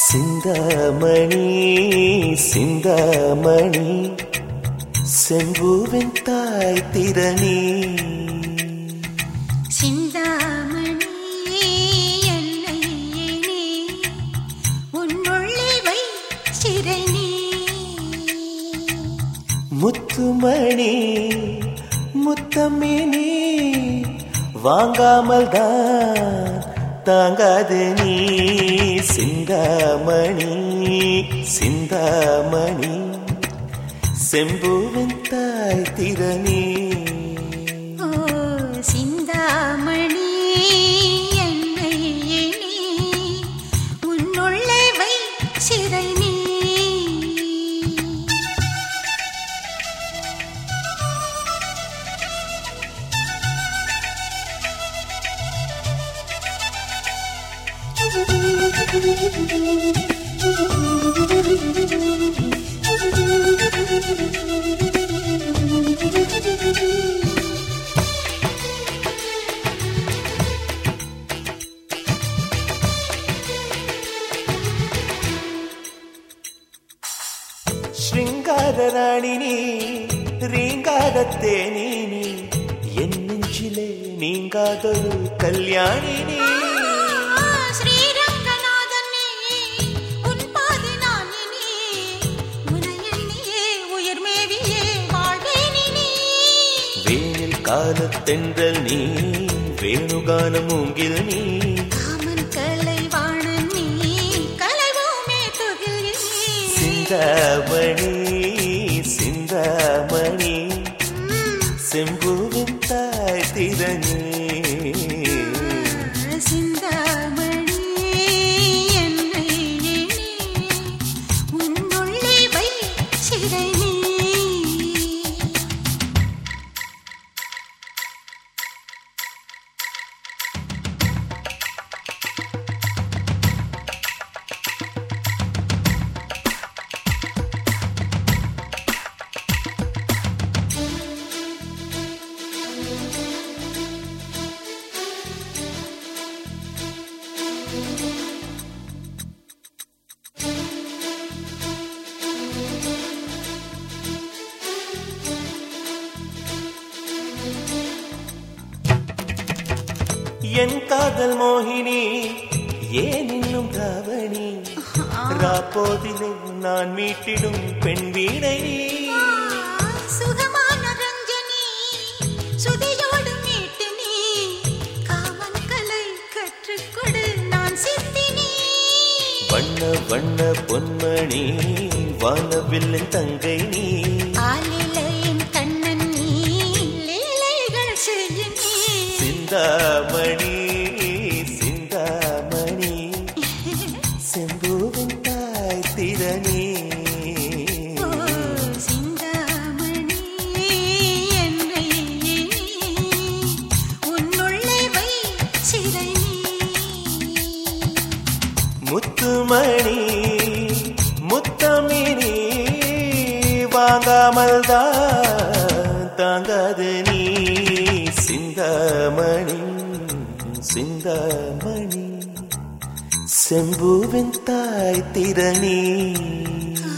சிந்தாமணி சிந்தாமணி செம்பூவின் தாய் திறனி சிந்தாமணி என்னை நீ உன்னுள்ளே வை சிறை நீ முத்துமணி முத்தமினி வாங்காமல் தான் தாங்காது நீ சிந்தாமணி சிந்தாமணி செம்பூவின் தாய் திறனி ஓ சிந்தாமணி என்னை நீ உன்னுள்ளே வை சிறை நீ ശൃംഗാര റാണി നീ റീങ്കാരത്തേനി നീ എൻ നെഞ്ചിലെ നീങ്കാതൊരു കല്യാണി നീ ஸ்ரீரங்கநாதனே உன் பாதி நான் இனி உனை எண்ணியே உயிர் மேவியே வாழ்வேனி நீ വേനിൽ കാലത്തെണ്ടൽ നീ വേണുഗാനം മൂങ്കിൽ നീ காமன் கலைவாணன் நீ கலைவோமே துகில் நீ സിന്ദാമണി സിന്ദാമണി செம்பூவின் தாய் திறனே சிந்தாமணி என்னை நீ உன்னுள்ளே வை சிறை நீ என் காதல் மோகினி ஏன் இன்னும் ராவணி ராப்போதிலே நான் மீட்டிடும் பெண் வீணை நீ. சுகமான ரஞ்சனி சுதியோடு மீட்டு நீ காமன் கலை கற்றுக்கொடு நான் சித்தினி வண்ண வண்ண பொன்மணி வானவில்லின் தங்கை நீ ஆலிலையின் கண்ணன் நீ லீலைகள் செய்ய நீ சிந்தாமணி சிந்தாமணி செம்பூவின் தாய் திறனே ஓ சிந்தாமணி என்னை நீ உன்னுள்ளே வை சிறை நீ முத்துமணி முத்தமினி வாங்காமல் தான் தாங்காது நீ சிந்தாமணி சிந்தாமணி செம்பூவின் தாய் திறனி